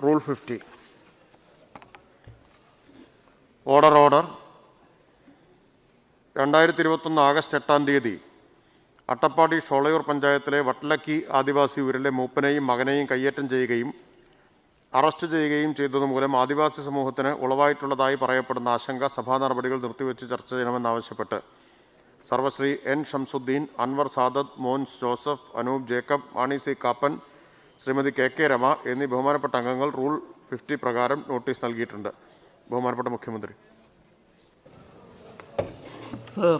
Rule fifty order order രണ്ടായിരത്തി ഇരുപത്തൊന്ന് August എട്ടാം തീയതി അട്ടപ്പാടി ഷോളയൂർ പഞ്ചായത്തിലെ വട്ടലക്കി ആദിവാസി ഊരിലെ മൂപ്പനെയും മകനെയും കയ്യേറ്റം ചെയ്യുകയും അറസ്റ്റ് ചെയ്യുകയും ചെയ്തതുമൂലം ആദിവാസി സമൂഹത്തിന് ഉളവായിട്ടുള്ളതായി പറയപ്പെടുന്ന ആശങ്ക സഭാ നടപടികൾ നിർത്തിവെച്ച് ചർച്ച ചെയ്യണമെന്നാവശ്യപ്പെട്ട് Sarvashri N Shamsuddin Anwar Sadath Monce Joseph Anoop Jacob Mani C Kappan Shrimati K K Rema എന്നീ ബഹുമാനപ്പെട്ട അംഗങ്ങൾ റൂൾ ഫിഫ്റ്റി പ്രകാരം നോട്ടീസ് നൽകിയിട്ടുണ്ട് ബഹുമാനപ്പെട്ട മുഖ്യമന്ത്രി സർ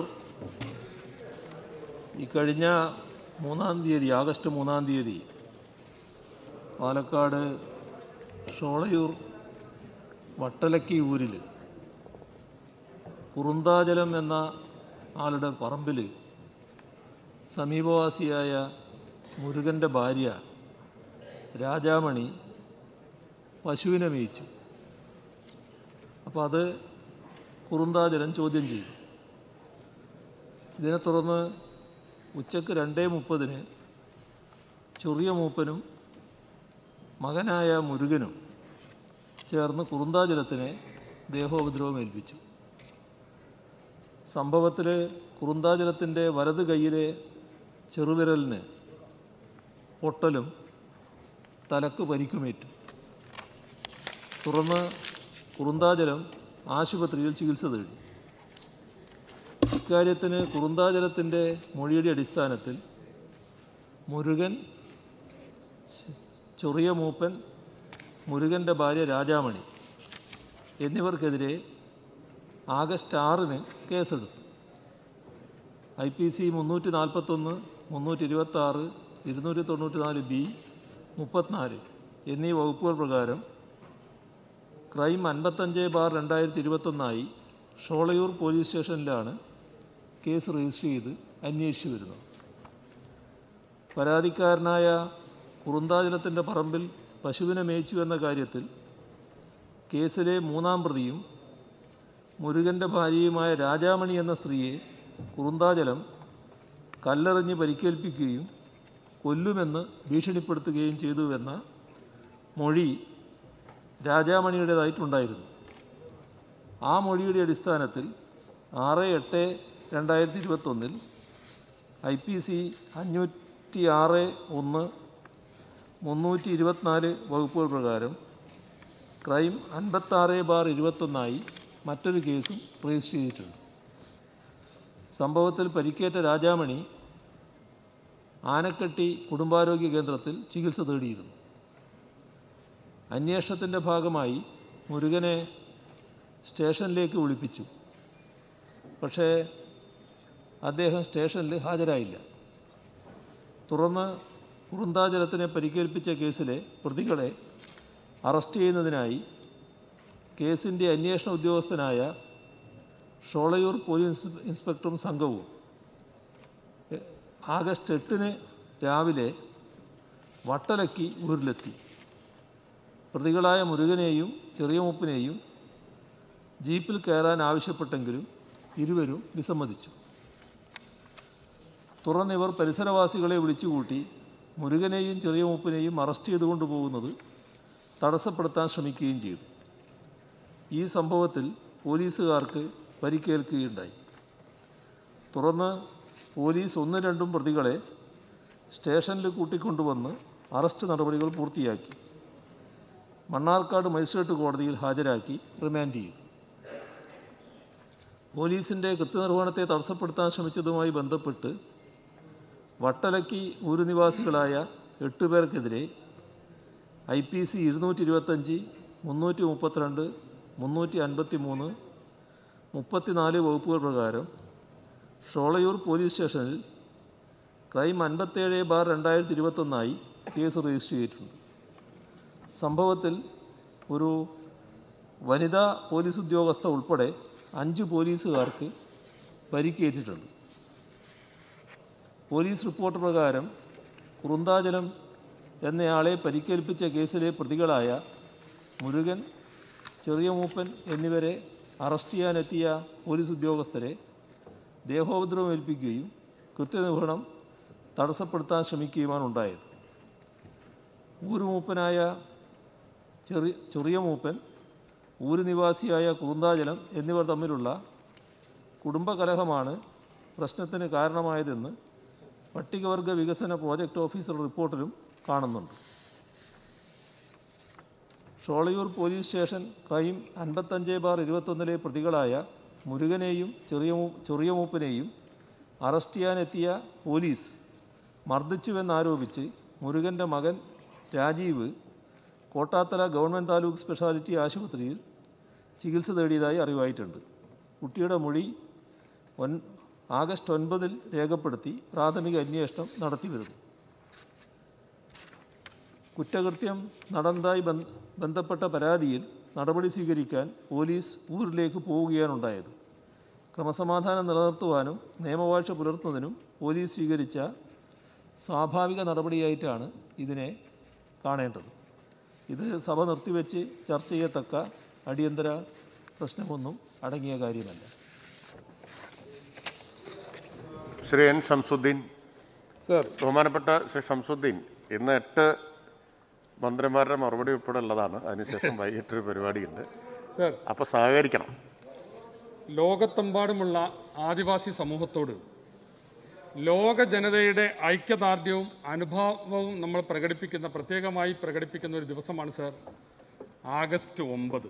ഈ കഴിഞ്ഞ മൂന്നാം തീയതി ആഗസ്റ്റ് മൂന്നാം തീയതി പാലക്കാട് ഷോളയൂർ വട്ടലക്കി ഊരിൽ കുറുന്താചലം എന്ന ആളുടെ പറമ്പിൽ സമീപവാസിയായ മുരുകൻ്റെ ഭാര്യ രാജാമണി പശുവിനെ മേയിച്ചു അപ്പോൾ അത് കുറുന്താചലം ചോദ്യം ചെയ്തു ഇതിനെ തുടർന്ന് ഉച്ചക്ക് രണ്ടേ മുപ്പതിന് ചൊറിയ മൂപ്പനും മകനായ മുരുകനും ചേർന്ന് കുറുന്താജലത്തിനെ ദേഹോപദ്രവം ഏൽപ്പിച്ചു സംഭവത്തിൽ കുറുന്താജലത്തിൻ്റെ വലത് കൈയിലെ ചെറുവിരലിന് പൊട്ടലും തലക്ക് പരിക്കുമേറ്റു തുടർന്ന് കുറുന്താജലം ആശുപത്രിയിൽ ചികിത്സ തേടി ഇക്കാര്യത്തിന് കുറുന്താജലത്തിൻ്റെ മൊഴിയുടെ അടിസ്ഥാനത്തിൽ മുരുകൻ ച- ചൊറിയ മൂപ്പൻ മുരുകൻ്റെ ഭാര്യ രാജാമണി എന്നിവർക്കെതിരെ ആഗസ്റ്റ് ആറിന് കേസെടുത്തു ഐ പി സി മുന്നൂറ്റി നാൽപ്പത്തൊന്ന് മുന്നൂറ്റി ഇരുപത്താറ് ഇരുന്നൂറ്റി തൊണ്ണൂറ്റി നാല് ബി മുപ്പത്തിനാല് എന്നീ വകുപ്പുകൾ പ്രകാരം ക്രൈം അൻപത്തഞ്ച് ബാർ രണ്ടായിരത്തി ഇരുപത്തൊന്നായി ഷോളയൂർ പോലീസ് സ്റ്റേഷനിലാണ് കേസ് രജിസ്റ്റർ ചെയ്ത് അന്വേഷിച്ചു വരുന്നത് പരാതിക്കാരനായ കുറുന്താചലത്തിൻ്റെ പറമ്പിൽ പശുവിനെ മേയിച്ചു എന്ന കാര്യത്തിൽ കേസിലെ മൂന്നാം പ്രതിയും മുരുകൻ്റെ ഭാര്യയുമായ രാജാമണി എന്ന സ്ത്രീയെ കുറുന്താചലം കല്ലെറിഞ്ഞ് പരിക്കേൽപ്പിക്കുകയും കൊല്ലുമെന്ന് ഭീഷണിപ്പെടുത്തുകയും ചെയ്തുവെന്ന മൊഴി രാജാമണിയുടേതായിട്ടുണ്ടായിരുന്നു ആ മൊഴിയുടെ അടിസ്ഥാനത്തിൽ ആറ് എട്ട് രണ്ടായിരത്തി ഇരുപത്തൊന്നിൽ ഐ പി സി അഞ്ഞൂറ്റി ആറ് ഒന്ന് മുന്നൂറ്റി ഇരുപത്തിനാല് വകുപ്പുകൾ പ്രകാരം ക്രൈം അൻപത്താറ് ബാർ ഇരുപത്തൊന്നായി മറ്റൊരു കേസും രജിസ്റ്റർ ചെയ്തിട്ടുണ്ട് സംഭവത്തിൽ പരിക്കേറ്റ രാജാമണി ആനക്കട്ടി കുടുംബാരോഗ്യ കേന്ദ്രത്തിൽ ചികിത്സ തേടിയിരുന്നു അന്വേഷണത്തിൻ്റെ ഭാഗമായി മുരുകനെ സ്റ്റേഷനിലേക്ക് വിളിപ്പിച്ചു പക്ഷേ അദ്ദേഹം സ്റ്റേഷനിൽ ഹാജരായില്ല തുടർന്ന് കുറുന്താജലത്തിനെ പരിക്കേൽപ്പിച്ച കേസിലെ പ്രതികളെ അറസ്റ്റ് ചെയ്യുന്നതിനായി കേസിൻ്റെ അന്വേഷണ ഉദ്യോഗസ്ഥനായ ഷോളയൂർ പോലീസ് ഇൻസ്പെക്ടറും സംഘവും എ- ആഗസ്റ്റ് എട്ടിന് രാവിലെ വട്ടലക്കി ഊരിലെത്തി പ്രതികളായ മുരുകനെയും ചെറിയ മൂപ്പിനെയും ജീപ്പിൽ കയറാൻ ആവശ്യപ്പെട്ടെങ്കിലും ഇരുവരും വിസമ്മതിച്ചു തുടർന്ന് ഇവർ പരിസരവാസികളെ വിളിച്ചുകൂട്ടി മുരുകനെയും ചെറിയ മൂപ്പിനെയും അറസ്റ്റ് ചെയ്തുകൊണ്ട് പോകുന്നത് തടസ്സപ്പെടുത്താൻ ശ്രമിക്കുകയും ചെയ്തു ഈ സംഭവത്തിൽ പോലീസുകാർക്ക് പരിക്കേൽക്കുകയുണ്ടായി തുടർന്ന് പോലീസ് ഒന്നും രണ്ടും പ്രതികളെ സ്റ്റേഷനിൽ കൂട്ടിക്കൊണ്ടുവന്ന് അറസ്റ്റ് നടപടികൾ പൂർത്തിയാക്കി മണ്ണാർക്കാട് മജിസ്ട്രേറ്റ് കോടതിയിൽ ഹാജരാക്കി റിമാൻഡ് ചെയ്തു പോലീസിൻ്റെ കൃത്യനിർവഹണത്തെ തടസ്സപ്പെടുത്താൻ ശ്രമിച്ചതുമായി ബന്ധപ്പെട്ട് വട്ടലക്കി ഊരുനിവാസികളായ എട്ട് പേർക്കെതിരെ ഐ പി സി ഇരുന്നൂറ്റി ഇരുപത്തഞ്ച് മുന്നൂറ്റി മുപ്പത്തിരണ്ട് മുന്നൂറ്റി അൻപത്തി മൂന്ന് മുപ്പത്തിനാല് വകുപ്പുകൾ പ്രകാരം ഷോളയൂർ പോലീസ് സ്റ്റേഷനിൽ ക്രൈം അൻപത്തേഴ് ബാർ രണ്ടായിരത്തി ഇരുപത്തൊന്നായി കേസ് രജിസ്റ്റർ ചെയ്തിട്ടുണ്ട് സംഭവത്തിൽ ഒരു വനിതാ പോലീസ് ഉദ്യോഗസ്ഥ ഉൾപ്പെടെ അഞ്ച് പോലീസുകാർക്ക് പരിക്കേറ്റിട്ടുണ്ട് പോലീസ് റിപ്പോർട്ട് പ്രകാരം കുറുന്താചലം എന്നയാളെ പരിക്കേൽപ്പിച്ച കേസിലെ പ്രതികളായ മുരുകൻ ചെറിയ മൂപ്പൻ എന്നിവരെ അറസ്റ്റ് ചെയ്യാനെത്തിയ പോലീസ് ഉദ്യോഗസ്ഥരെ ദേഹോപദ്രവം ഏൽപ്പിക്കുകയും കൃത്യനിർവഹണം തടസ്സപ്പെടുത്താൻ ശ്രമിക്കുകയുമാണ് ഉണ്ടായത് ഊരുമൂപ്പനായ ചെറിയ ചെറിയ മൂപ്പൻ ഊര് നിവാസിയായ കുറുന്താചലം എന്നിവർ തമ്മിലുള്ള കുടുംബകലഹമാണ് പ്രശ്നത്തിന് കാരണമായതെന്ന് പട്ടികവർഗ വികസന പ്രോജക്റ്റ് ഓഫീസർ റിപ്പോർട്ടിലും കാണുന്നുണ്ട് ഷോളയൂർ പോലീസ് സ്റ്റേഷൻ ക്രൈം അൻപത്തഞ്ച് ബാർ ഇരുപത്തൊന്നിലെ പ്രതികളായ മുരുകനെയും ചെറിയ ചെറിയ മൂപ്പനെയും അറസ്റ്റ് ചെയ്യാനെത്തിയ പോലീസ് മർദ്ദിച്ചുവെന്നാരോപിച്ച് മുരുകൻ്റെ മകൻ രാജീവ് കോട്ടാത്തല ഗവൺമെൻറ് താലൂക്ക് സ്പെഷ്യാലിറ്റി ആശുപത്രിയിൽ ചികിത്സ തേടിയതായി അറിവായിട്ടുണ്ട് കുട്ടിയുടെ മൊഴി ഒൻ ആഗസ്റ്റ് ഒൻപതിൽ രേഖപ്പെടുത്തി പ്രാഥമിക അന്വേഷണം നടത്തി വരുന്നു കുറ്റകൃത്യം നടന്നതായി ബന്ധ- ബന്ധപ്പെട്ട പരാതിയിൽ നടപടി സ്വീകരിക്കാൻ പോലീസ് ഊരിലേക്ക് പോവുകയാണുണ്ടായത് ക്രമസമാധാനം നിലനിർത്തുവാനും നിയമവാഴ്ച പുലർത്തുന്നതിനും പോലീസ് സ്വീകരിച്ച സ്വാഭാവിക നടപടിയായിട്ടാണ് ഇതിനെ കാണേണ്ടത് ഇത് സഭ നിർത്തിവെച്ച് ചർച്ച ചെയ്യത്തക്ക അടിയന്തര പ്രശ്നമൊന്നും അടങ്ങിയ കാര്യമല്ല ശ്രീ എൻ ഷംസുദ്ദീൻ സർ ബഹുമാനപ്പെട്ട ശ്രീ ഷംസുദ്ദീൻ ഇന്ന് എട്ട് മന്ത്രിമാരുടെ മറുപടി ഉൾപ്പെടെ ഉള്ളതാണ് അതിനുശേഷം വൈകിട്ടൊരു പരിപാടിയുണ്ട് സർ അപ്പോൾ സഹകരിക്കണം ലോകത്തെമ്പാടുമുള്ള ആദിവാസി സമൂഹത്തോട് ലോക ജനതയുടെ ഐക്യദാർഢ്യവും അനുഭാവവും നമ്മൾ പ്രകടിപ്പിക്കുന്ന പ്രത്യേകമായി പ്രകടിപ്പിക്കുന്ന ഒരു ദിവസമാണ് സർ ആഗസ്റ്റ് ഒമ്പത്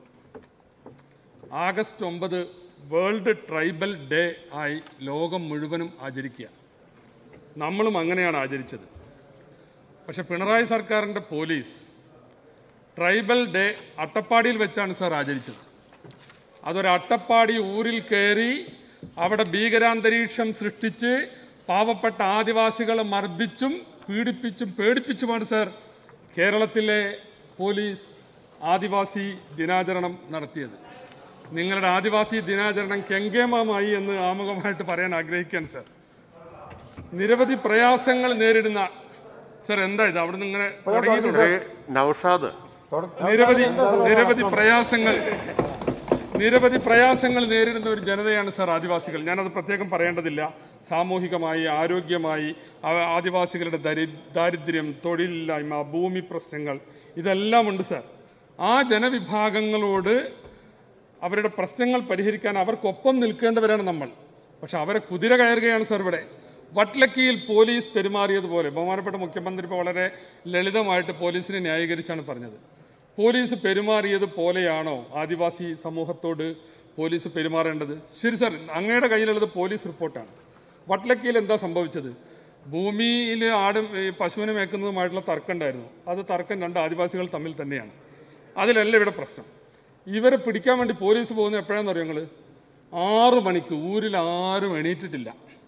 ആഗസ്റ്റ് ഒമ്പത് വേൾഡ് ട്രൈബൽ ഡേ ആയി ലോകം മുഴുവനും ആചരിക്കുക നമ്മളും അങ്ങനെയാണ് ആചരിച്ചത് പക്ഷെ പിണറായി സർക്കാരിൻ്റെ പോലീസ് ട്രൈബൽ ഡേ അട്ടപ്പാടിയിൽ വെച്ചാണ് സാർ ആചരിച്ചത് അതൊരു അട്ടപ്പാടി ഊരിൽ കയറി അവിടെ ഭീകരാന്തരീക്ഷം സൃഷ്ടിച്ച് പാവപ്പെട്ട ആദിവാസികളെ മർദ്ദിച്ചും പീഡിപ്പിച്ചും പേടിപ്പിച്ചുമാണ് സാർ കേരളത്തിലെ പോലീസ് ആദിവാസി ദിനാചരണം നടത്തിയത് നിങ്ങളുടെ ആദിവാസി ദിനാചരണം കെങ്കേമമായി എന്ന് ആമുഖമായിട്ട് പറയാൻ ആഗ്രഹിക്കുകയാണ് സാർ നിരവധി പ്രയാസങ്ങൾ നേരിടുന്ന സാർ എന്താ ഇത് അവിടെ നിന്ന് ഇങ്ങനെ തുടങ്ങിയിട്ടുണ്ട് ശ്രീ നൌഷാദ് നിരവധി നിരവധി പ്രയാസങ്ങൾ നിരവധി പ്രയാസങ്ങൾ നേരിടുന്ന ഒരു ജനതയാണ് സാർ ആദിവാസികൾ ഞാനത് പ്രത്യേകം പറയേണ്ടതില്ല സാമൂഹികമായി ആരോഗ്യമായി ആ- ആദിവാസികളുടെ ദരി ദാരിദ്ര്യം തൊഴിലില്ലായ്മ ഭൂമി പ്രശ്നങ്ങൾ ഇതെല്ലാം ഉണ്ട് സാർ ആ ജനവിഭാഗങ്ങളോട് അവരുടെ പ്രശ്നങ്ങൾ പരിഹരിക്കാൻ അവർക്കൊപ്പം നിൽക്കേണ്ടവരാണ് നമ്മൾ പക്ഷെ അവരെ കുതിര കയറുകയാണ് സാർ ഇവിടെ വട്ലക്കിയിൽ പോലീസ് പെരുമാറിയതുപോലെ ബഹുമാനപ്പെട്ട മുഖ്യമന്ത്രി ഇപ്പോൾ വളരെ ലളിതമായിട്ട് പോലീസിനെ ന്യായീകരിച്ചാണ് പറഞ്ഞത് പോലീസ് പെരുമാറിയത് പോലെയാണോ ആദിവാസി സമൂഹത്തോട് പോലീസ് പെരുമാറേണ്ടത് ശരി സാർ അങ്ങയുടെ കയ്യിലുള്ളത് പോലീസ് റിപ്പോർട്ടാണ് വട്ലക്കിയിൽ എന്താ സംഭവിച്ചത് ഭൂമിയിൽ ആടും ഈ പശുവിനെ മേക്കുന്നതുമായിട്ടുള്ള തർക്കം ഉണ്ടായിരുന്നു അത് തർക്കം രണ്ട് ആദിവാസികൾ തമ്മിൽ തന്നെയാണ് അതിലല്ല ഇവിടെ പ്രശ്നം ഇവരെ പിടിക്കാൻ വേണ്ടി പോലീസ് പോകുന്നത് എപ്പോഴാണെന്ന് അറിയോ നിങ്ങൾ ആറു മണിക്ക് ഊരിൽ ആരും എണീറ്റിട്ടില്ല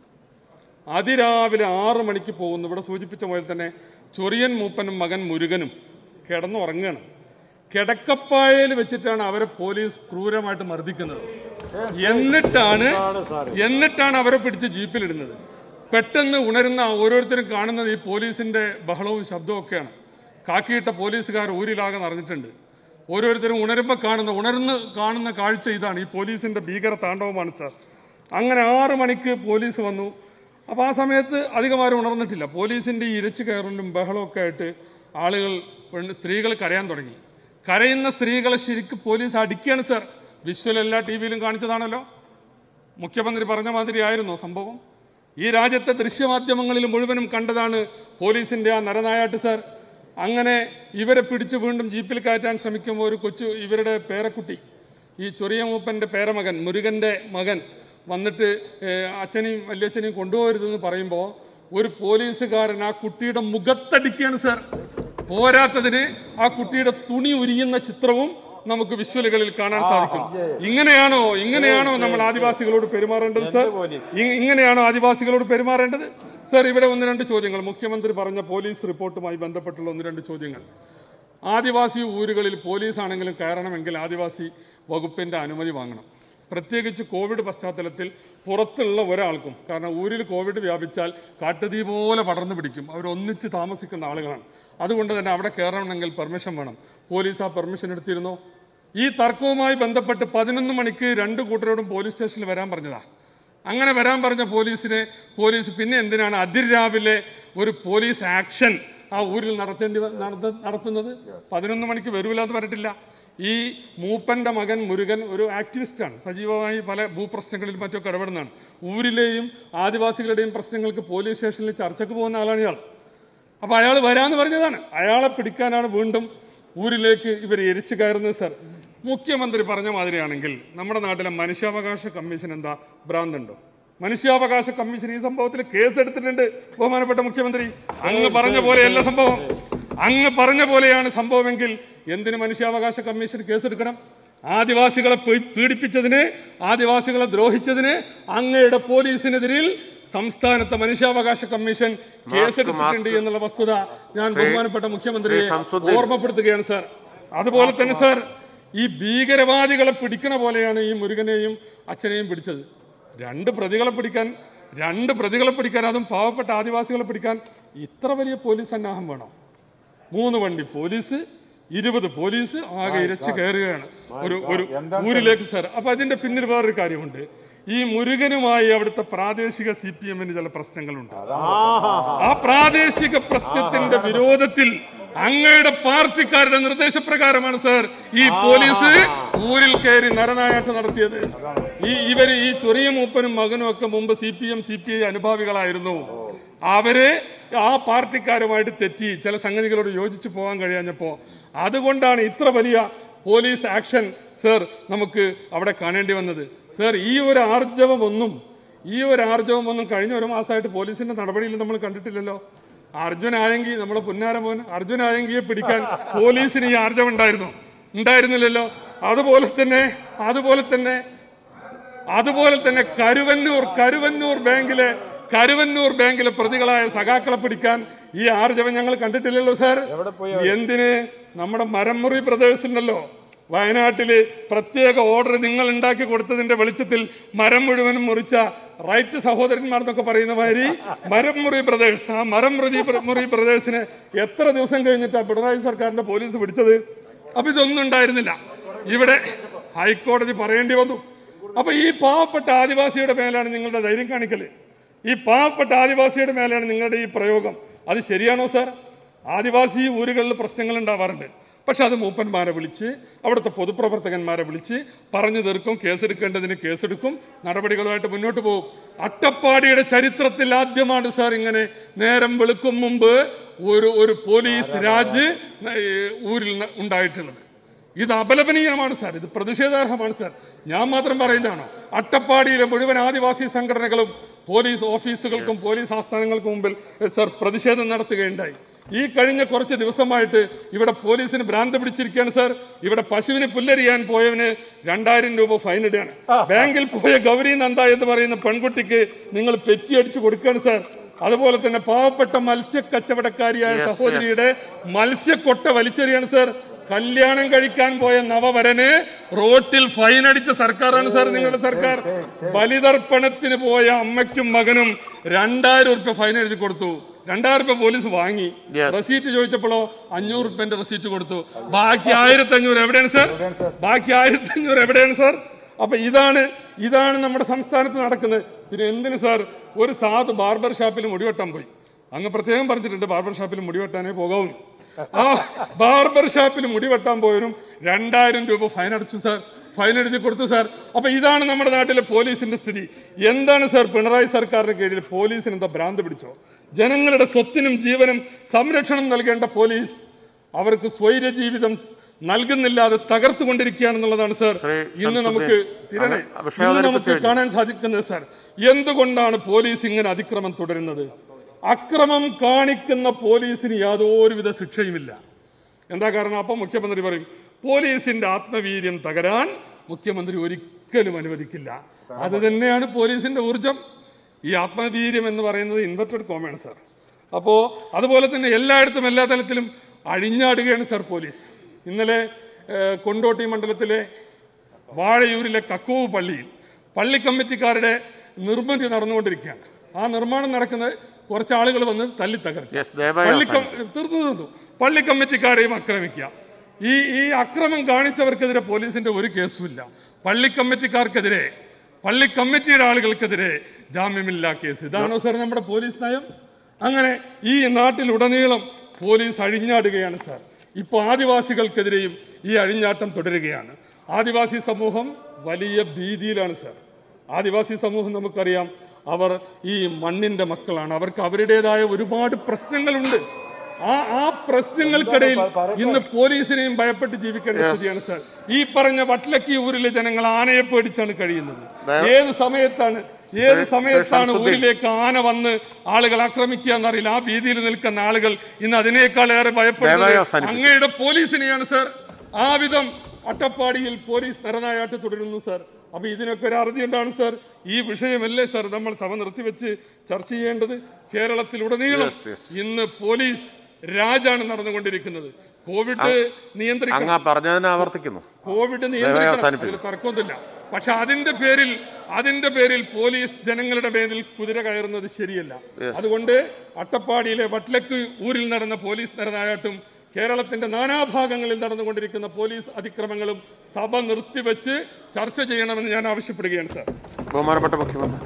അതിരാവിലെ ആറു മണിക്ക് പോകുന്നു ഇവിടെ സൂചിപ്പിച്ച പോലെ തന്നെ ചൊറിയൻ മൂപ്പനും മകൻ മുരുകനും കിടന്നുറങ്ങുകയാണ് കിടക്കപ്പായയിൽ വെച്ചിട്ടാണ് അവരെ പോലീസ് ക്രൂരമായിട്ട് മർദ്ദിക്കുന്നത് എന്നിട്ടാണ് എന്നിട്ടാണ് അവരെ പിടിച്ച് ജീപ്പിലിടുന്നത് പെട്ടെന്ന് ഉണരുന്ന ഓരോരുത്തരും കാണുന്നത് ഈ പോലീസിന്റെ ബഹളവും ശബ്ദവും ഒക്കെയാണ് കാക്കിയിട്ട പോലീസുകാർ ഊരിലാകെ നിറഞ്ഞിട്ടുണ്ട് ഓരോരുത്തരും ഉണരുമ്പോൾ കാണുന്ന ഉണർന്ന് കാണുന്ന കാഴ്ച ഇതാണ് ഈ പോലീസിന്റെ ഭീകര താണ്ഡവമാണ് സാർ അങ്ങനെ ആറ് മണിക്ക് പോലീസ് വന്നു അപ്പോൾ ആ സമയത്ത് അധികം ആരും ഉണർന്നിട്ടില്ല പോലീസിന്റെ ഈ ഇരച്ചു കയറലും ബഹളമൊക്കെ ആയിട്ട് ആളുകൾ പെണ്ണ് സ്ത്രീകൾ കരയാൻ തുടങ്ങി കരയുന്ന സ്ത്രീകളെ ശരിക്കും പോലീസ് അടിക്കുകയാണ് സാർ വിഷ്വൽ എല്ലാ ടി വിയിലും കാണിച്ചതാണല്ലോ മുഖ്യമന്ത്രി പറഞ്ഞ മാതിരി ആയിരുന്നോ സംഭവം ഈ രാജ്യത്തെ ദൃശ്യമാധ്യമങ്ങളിൽ മുഴുവനും കണ്ടതാണ് പോലീസിന്റെ ആ നരനായാട്ട് സാർ അങ്ങനെ ഇവരെ പിടിച്ച് വീണ്ടും ജീപ്പിൽ കയറ്റാൻ ശ്രമിക്കുമ്പോൾ ഒരു കൊച്ചു ഇവരുടെ പേരക്കുട്ടി ഈ ചൊറിയ മൂപ്പന്റെ പേരമകൻ മുരുകന്റെ മകൻ വന്നിട്ട് ഏഹ്, അച്ഛനെയും വല്യച്ഛനെയും കൊണ്ടുപോകരുതെന്ന് പറയുമ്പോൾ ഒരു പോലീസുകാരൻ ആ കുട്ടിയുടെ മുഖത്തടിക്കുകയാണ് സാർ പോരാത്തതിന് ആ കുട്ടിയുടെ തുണി ഉരിയുന്ന ചിത്രവും നമുക്ക് വിഷ്വലുകളിൽ കാണാൻ സാധിക്കും ഇങ്ങനെയാണോ ഇങ്ങനെയാണോ നമ്മൾ ആദിവാസികളോട് പെരുമാറേണ്ടത് സാർ ഇ- ഇങ്ങനെയാണോ ആദിവാസികളോട് പെരുമാറേണ്ടത് സാർ ഇവിടെ ഒന്ന് രണ്ട് ചോദ്യങ്ങൾ മുഖ്യമന്ത്രി പറഞ്ഞ പോലീസ് റിപ്പോർട്ടുമായി ബന്ധപ്പെട്ടുള്ള ഒന്ന് രണ്ട് ചോദ്യങ്ങൾ ആദിവാസി ഊരുകളിൽ പോലീസ് ആണെങ്കിലും കയറണമെങ്കിൽ ആദിവാസി വകുപ്പിന്റെ അനുമതി വാങ്ങണം പ്രത്യേകിച്ച് കോവിഡ് പശ്ചാത്തലത്തിൽ പുറത്തുള്ള ഒരാൾക്കും കാരണം ഊരിൽ കോവിഡ് വ്യാപിച്ചാൽ കാട്ടുതീ പോലെ പടർന്നു പിടിക്കും അവർ ഒന്നിച്ച് താമസിക്കുന്ന ആളുകളാണ് അതുകൊണ്ട് തന്നെ അവിടെ കയറണമെങ്കിൽ പെർമിഷൻ വേണം പോലീസ് ആ പെർമിഷൻ എടുത്തിരുന്നോ ഈ തർക്കവുമായി ബന്ധപ്പെട്ട് പതിനൊന്ന് മണിക്ക് രണ്ട് കൂട്ടരോടും പോലീസ് സ്റ്റേഷനിൽ വരാൻ പറഞ്ഞതാ അങ്ങനെ വരാൻ പറഞ്ഞ പോലീസിനെ പോലീസ് പിന്നെ എന്തിനാണ് അതിരാവിലെ ഒരു പോലീസ് ആക്ഷൻ ആ ഊരിൽ നടത്തേണ്ടി വ- നടത്ത- നടത്തുന്നത് പതിനൊന്ന് മണിക്ക് വരൂല എന്ന് പറഞ്ഞിട്ടില്ല ഈ മൂപ്പന്റെ മകൻ മുരുകൻ ഒരു ആക്ടിവിസ്റ്റാണ് സജീവമായി പല ഭൂപ്രശ്നങ്ങളിൽ മറ്റൊക്കെ ഇടപെടുന്നതാണ് ഊരിലെയും ആദിവാസികളുടെയും പ്രശ്നങ്ങൾക്ക് പോലീസ് സ്റ്റേഷനിൽ ചർച്ചയ്ക്ക് പോകുന്ന ആളാണ് ഇയാൾ അപ്പൊ അയാൾ വരാന്ന് പറഞ്ഞതാണ് അയാളെ പിടിക്കാനാണ് വീണ്ടും ഊരിലേക്ക് ഇവർ എരിച്ചു കയറുന്നത് സർ മുഖ്യമന്ത്രി പറഞ്ഞ മാതിരിയാണെങ്കിൽ നമ്മുടെ നാട്ടിലെ മനുഷ്യാവകാശ കമ്മീഷൻ എന്താ ഭ്രാന്തുണ്ടോ മനുഷ്യാവകാശ കമ്മീഷൻ ഈ സംഭവത്തിൽ കേസെടുത്തിട്ടുണ്ട് ബഹുമാനപ്പെട്ട മുഖ്യമന്ത്രി അങ്ങ് പറഞ്ഞ പോലെയല്ല സംഭവം അങ്ങ് പറഞ്ഞ പോലെയാണ് സംഭവമെങ്കിൽ എന്തിന് മനുഷ്യാവകാശ കമ്മീഷൻ കേസെടുക്കണം ആദിവാസികളെ പീ- പീഡിപ്പിച്ചതിന് ആദിവാസികളെ ദ്രോഹിച്ചതിന് അങ്ങയുടെ പോലീസിനെതിരിൽ സംസ്ഥാനത്തെ മനുഷ്യാവകാശ കമ്മീഷൻ കേസെടുത്തിട്ടുണ്ട് എന്നുള്ള വസ്തുത ഞാൻ ബഹുമാനപ്പെട്ട മുഖ്യമന്ത്രിയെ ശ്രീ ഷംസുദ്ദീൻ. ഓർമ്മപ്പെടുത്തുകയാണ് സാർ അതുപോലെ തന്നെ സാർ ഈ ഭീകരവാദികളെ പിടിക്കണ പോലെയാണ് ഈ മുരുകനെയും അച്ഛനെയും പിടിച്ചത് രണ്ട് പ്രതികളെ പിടിക്കാൻ രണ്ട് പ്രതികളെ പിടിക്കാൻ അതും പാവപ്പെട്ട ആദിവാസികളെ പിടിക്കാൻ ഇത്ര വലിയ പോലീസ് സന്നാഹം വേണം മൂന്ന് വണ്ടി പോലീസ് ഇരുപത് പോലീസ് ആകെ ഇരച്ച് കയറുകയാണ് ഒരു ഒരു ഊരിലേക്ക് സാർ അപ്പൊ അതിന്റെ പിന്നിൽ വേറൊരു കാര്യമുണ്ട് ഈ മുരുകനുമായി അവിടുത്തെ പ്രാദേശിക സി പി എമ്മിന് ചില പ്രശ്നങ്ങളുണ്ട് ആ പ്രാദേശിക പ്രശ്നത്തിന്റെ വിരോധത്തിൽ അങ്ങയുടെ പാർട്ടിക്കാരുടെ നിർദ്ദേശപ്രകാരമാണ് സാർ ഈ പോലീസ് ഊരിൽ കയറി നരനായാട്ടം നടത്തിയത് ഈ ഇവര് ഈ ചെറിയ മൂപ്പനും മകനും ഒക്കെ മുമ്പ് C P M C P I അനുഭാവികളായിരുന്നു അവരെ ആ പാർട്ടിക്കാരുമായിട്ട് തെറ്റി ചില സംഗതികളോട് യോജിച്ചു പോകാൻ കഴിയാഞ്ഞപ്പോ അതുകൊണ്ടാണ് ഇത്ര വലിയ പോലീസ് ആക്ഷൻ സർ നമുക്ക് അവിടെ കാണേണ്ടി വന്നത് സർ ഈ ഒരു ആർജവമൊന്നും ഈ ഒരു ആർജവമൊന്നും കഴിഞ്ഞ ഒരു മാസമായിട്ട് പോലീസിന്റെ നടപടിയിൽ നമ്മൾ കണ്ടിട്ടില്ലല്ലോ അർജുനായെങ്കിൽ നമ്മളെ പുന്നാര മോൻ അർജുനായെങ്കിയെ പിടിക്കാൻ പോലീസിന് ഈ ആർജവം ഉണ്ടായിരുന്നു ഉണ്ടായിരുന്നില്ലല്ലോ അതുപോലെ തന്നെ അതുപോലെ തന്നെ അതുപോലെ തന്നെ കരുവന്നൂർ കരുവന്നൂർ ബാങ്കിലെ കരുവന്നൂർ ബാങ്കിലെ പ്രതികളായ സഖാക്കളെ പിടിക്കാൻ ഈ ആർജവം ഞങ്ങൾ കണ്ടിട്ടില്ലല്ലോ സാർ എന്തിന് നമ്മുടെ മരമുറി ബ്രദേഴ്സ് ഉണ്ടല്ലോ വയനാട്ടില് പ്രത്യേക ഓർഡർ നിങ്ങൾ ഉണ്ടാക്കി കൊടുത്തതിന്റെ വെളിച്ചത്തിൽ മരം മുഴുവനും മുറിച്ച റൈറ്റ് സഹോദരന്മാർ എന്നൊക്കെ പറയുന്ന മാതിരി മരം മുറി ബ്രദേഴ്സ് ആ മരം മുറി മുറി ബ്രദേഴ്സിനെ എത്ര ദിവസം കഴിഞ്ഞിട്ടാണ് പിണറായി സർക്കാരിന്റെ പോലീസ് പിടിച്ചത് അപ്പൊ ഇതൊന്നും ഉണ്ടായിരുന്നില്ല ഇവിടെ ഹൈക്കോടതി പറയേണ്ടി വന്നു അപ്പൊ ഈ പാവപ്പെട്ട ആദിവാസിയുടെ മേലാണ് നിങ്ങളുടെ ധൈര്യം കാണിക്കല് ഈ പാവപ്പെട്ട ആദിവാസിയുടെ മേലാണ് നിങ്ങളുടെ ഈ പ്രയോഗം അത് ശരിയാണോ സാർ ആദിവാസി ഊരുകളിൽ പ്രശ്നങ്ങൾ ഉണ്ടാവാറുണ്ട് പക്ഷെ അത് മൂപ്പന്മാരെ വിളിച്ച് അവിടുത്തെ പൊതുപ്രവർത്തകന്മാരെ വിളിച്ച് പറഞ്ഞു തീർക്കും കേസെടുക്കേണ്ടതിന് കേസെടുക്കും നടപടികളുമായിട്ട് മുന്നോട്ട് പോകും അട്ടപ്പാടിയുടെ ചരിത്രത്തിൽ ആദ്യമാണ് സാർ ഇങ്ങനെ നേരം വെളുക്കും മുമ്പ് ഒരു ഒരു പോലീസ് രാജ് ഏഹ്, ഊരിൽ ന- ഉണ്ടായിട്ടുള്ളത് ഇത് അപലപനീയമാണ് സാർ ഇത് പ്രതിഷേധാർഹമാണ് സാർ ഞാൻ മാത്രം പറയുന്നതാണോ അട്ടപ്പാടിയിലെ മുഴുവൻ ആദിവാസി സംഘടനകളും പോലീസ് ഓഫീസുകൾക്കും പോലീസ് ആസ്ഥാനങ്ങൾക്കും മുമ്പിൽ എ, സാർ പ്രതിഷേധം നടത്തുകയുണ്ടായി ഈ കഴിഞ്ഞ കുറച്ച് ദിവസമായിട്ട് ഇവിടെ പോലീസിന് ഭ്രാന്ത് പിടിച്ചിരിക്കുകയാണ് സാർ ഇവിടെ പശുവിന് പുല്ലരിയാൻ പോയവന് രണ്ടായിരം രൂപ ഫൈൻ ഇടുകയാണ് ബാങ്കിൽ പോയ ഗൗരി നന്ദ എന്ന് പറയുന്ന പെൺകുട്ടിക്ക് നിങ്ങൾ പെറ്റിയടിച്ചു കൊടുക്കുകയാണ് സാർ അതുപോലെ തന്നെ പാവപ്പെട്ട മത്സ്യ കച്ചവടക്കാരിയായ സഹോദരിയുടെ മത്സ്യക്കൊട്ട വലിച്ചെറിയാണ് സാർ കല്യാണം കഴിക്കാൻ പോയ നവവരന് റോട്ടിൽ ഫൈൻ അടിച്ച സർക്കാരാണ് സാർ നിങ്ങളുടെ സർക്കാർ ബലിതർപ്പണത്തിന് പോയ അമ്മയ്ക്കും മകനും രണ്ടായിരം ഉറുപ്പ്യ ഫൈൻ എഴുതി കൊടുത്തു രണ്ടായിരം ഉറുപ്പ്യ പോലീസ് വാങ്ങി Yes. റെസീറ്റ് ചോദിച്ചപ്പോഴോ അഞ്ഞൂറ് ഉറുപ്പ്യന്റെ റെസീറ്റ് കൊടുത്തു ബാക്കി ആയിരത്തി അഞ്ഞൂറ് എവിടെയാണ് സാർ ബാക്കി ആയിരത്തി അഞ്ഞൂറ് എവിടെയാണ് സാർ അപ്പൊ ഇതാണ് ഇതാണ് നമ്മുടെ സംസ്ഥാനത്ത് നടക്കുന്നത് പിന്നെ എന്തിന് സാർ ഒരു സാധു ബാർബർ ഷാപ്പിൽ മുടിവെട്ടാൻ പോയി അങ്ങ് പ്രത്യേകം പറഞ്ഞിട്ടുണ്ട് ബാർബർ ഷാപ്പിൽ മുടിവെട്ടാനേ പോകാവൂ ആ ബാർബർ ഷാപ്പിൽ മുടിവെട്ടാൻ പോയവരും രണ്ടായിരം രൂപ ഫൈൻ അടച്ചു സാർ ഫൈൻ എഴുതി കൊടുത്തു സാർ അപ്പൊ ഇതാണ് നമ്മുടെ നാട്ടിലെ പോലീസിന്റെ സ്ഥിതി എന്താണ് സാർ പിണറായി സർക്കാരിന്റെ കീഴിൽ പോലീസിന് എന്താ ഭ്രാന്ത് പിടിച്ചോ ജനങ്ങളുടെ സ്വത്തിനും ജീവനും സംരക്ഷണം നൽകേണ്ട പോലീസ് അവർക്ക് സ്വൈര ജീവിതം നൽകുന്നില്ല അത് തകർത്തുകൊണ്ടിരിക്കുകയാണെന്നുള്ളതാണ് സാർ ശ്രീ ഇന്ന് ഷംസുദ്ദീൻ, നമുക്ക് തിരണേ അങ്ങ് വിഷയം ഇന്ന് നമുക്ക് അവതരിപ്പിച്ചു കഴിഞ്ഞു. കാണാൻ സാധിക്കുന്നത് സാർ എന്തുകൊണ്ടാണ് പോലീസ് ഇങ്ങനെ അതിക്രമം തുടരുന്നത് അക്രമം കാണിക്കുന്ന പോലീസിന് യാതൊരുവിധ ശിക്ഷയുമില്ല എന്താ കാരണം അപ്പം മുഖ്യമന്ത്രി പറയും പോലീസിന്റെ ആത്മവീര്യം തകരാൻ മുഖ്യമന്ത്രി ഒരിക്കലും അനുവദിക്കില്ല അത് തന്നെയാണ് പോലീസിന്റെ ഊർജം ഈ ആത്മവീര്യം എന്ന് പറയുന്നത് ഇൻവെർട്ടഡ് കോമയാണ് സാർ അപ്പോൾ അതുപോലെ തന്നെ എല്ലായിടത്തും എല്ലാ തലത്തിലും അഴിഞ്ഞാടുകയാണ് സാർ പോലീസ് ഇന്നലെ ഏഹ്, കൊണ്ടോട്ടി മണ്ഡലത്തിലെ വാഴയൂരിലെ കക്കോവ് പള്ളിയിൽ പള്ളി കമ്മിറ്റിക്കാരുടെ നിർമ്മിതി നടന്നുകൊണ്ടിരിക്കുകയാണ് ആ നിർമ്മാണം നടക്കുന്നത് കുറച്ച് ആളുകൾ വന്ന് തല്ലി തകർക്കും Yes, ദയവായി പള്ളി കം- തീർന്നു തീർന്നു പള്ളി കമ്മിറ്റിക്കാരെയും ആക്രമിക്കുക ഈ ഈ അക്രമം കാണിച്ചവർക്കെതിരെ പോലീസിന്റെ ഒരു കേസുമില്ല പള്ളി കമ്മിറ്റിക്കാർക്കെതിരെ പള്ളി കമ്മിറ്റിയുടെ ആളുകൾക്കെതിരെ ജാമ്യമില്ലാ കേസ് ഇതാണോ സാർ നമ്മുടെ പോലീസ് നയം അങ്ങനെ ഈ നാട്ടിലുടനീളം പോലീസ് അഴിഞ്ഞാടുകയാണ് സാർ ഇപ്പോൾ ആദിവാസികൾക്കെതിരെയും ഈ അഴിഞ്ഞാട്ടം തുടരുകയാണ് ആദിവാസി സമൂഹം വലിയ ഭീതിയിലാണ് സാർ ആദിവാസി സമൂഹം നമുക്കറിയാം അവർ ഈ മണ്ണിന്റെ മക്കളാണ് അവർക്ക് അവരുടേതായ ഒരുപാട് പ്രശ്നങ്ങളുണ്ട് ആ ആ പ്രശ്നങ്ങൾക്കിടയിൽ ഇന്ന് പോലീസിനെയും ഭയപ്പെട്ട് ജീവിക്കേണ്ട സ്ഥിതിയാണ് സാർ ഈ പറഞ്ഞ വട്ലക്കി ഊരിലെ ജനങ്ങൾ ആനയെ പേടിച്ചാണ് കഴിയുന്നത് ഏത് സമയത്താണ് ഏത് സമയത്താണ് ഊരിലേക്ക് ആന വന്ന് ആളുകൾ ആക്രമിക്കുക എന്നറിയില്ല ആ ഭീതിയിൽ നിൽക്കുന്ന ആളുകൾ ഇന്ന് അതിനേക്കാൾ ഏറെ ദയവായി ഭയപ്പെടുന്നത് അവസാനിപ്പിക്കൂ. അങ്ങയുടെ പോലീസിനെയാണ് സാർ ആ വിധം അട്ടപ്പാടിയിൽ പോലീസ് നരനായാട്ട് തുടരുന്നു സാർ അപ്പൊ ഇതിനൊക്കെ ഒരു അറുതി ഉണ്ടാണ് സാർ ഈ വിഷയമല്ലേ സാർ നമ്മൾ സഭ നിർത്തിവെച്ച് ചർച്ച ചെയ്യേണ്ടത് കേരളത്തിലുടനീളം Yes, yes. ഇന്ന് പോലീസ് രാജാണ് നടന്നുകൊണ്ടിരിക്കുന്നത് കോവിഡ് നിയന്ത്രിക്കണം അങ്ങ് പറഞ്ഞതിനെ ആവർത്തിക്കുന്നു കോവിഡ് നിയന്ത്രിക്കണം അവസാനിപ്പിക്കൂ. അതിൽ തർക്കമൊന്നുമില്ല പക്ഷെ അതിന്റെ പേരിൽ അതിന്റെ പേരിൽ പോലീസ് ജനങ്ങളുടെ മേലിൽ കുതിര കയറുന്നത് ശരിയല്ല അതുകൊണ്ട് അട്ടപ്പാടിയിലെ വട്ലക്ക് ഊരിൽ നടന്ന പോലീസ് നരനായാട്ടും കേരളത്തിന്റെ നാനാഭാഗങ്ങളിൽ നടന്നുകൊണ്ടിരിക്കുന്ന പോലീസ് അതിക്രമങ്ങളും സഭ നിർത്തിവെച്ച് ചർച്ച ചെയ്യണമെന്ന് ഞാൻ ആവശ്യപ്പെടുകയാണ് സാർ ബഹുമാനപ്പെട്ട മുഖ്യമന്ത്രി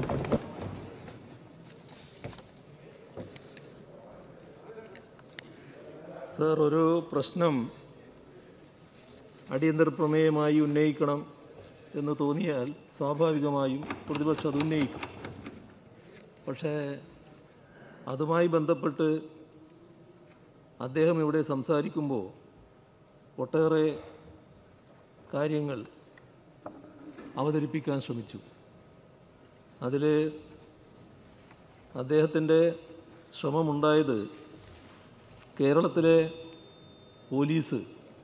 സർ ഒരു പ്രശ്നം അടിയന്തര പ്രമേയമായി ഉന്നയിക്കണം എന്ന് തോന്നിയാൽ സ്വാഭാവികമായും പ്രതിപക്ഷം അത് ഉന്നയിക്കും പക്ഷേ അതുമായി ബന്ധപ്പെട്ട് അദ്ദേഹം ഇവിടെ സംസാരിക്കുമ്പോൾ ഒട്ടേറെ കാര്യങ്ങൾ അവതരിപ്പിക്കാൻ ശ്രമിച്ചു അതിൽ അദ്ദേഹത്തിൻ്റെ ശ്രമമുണ്ടായത് കേരളത്തിലെ പോലീസ്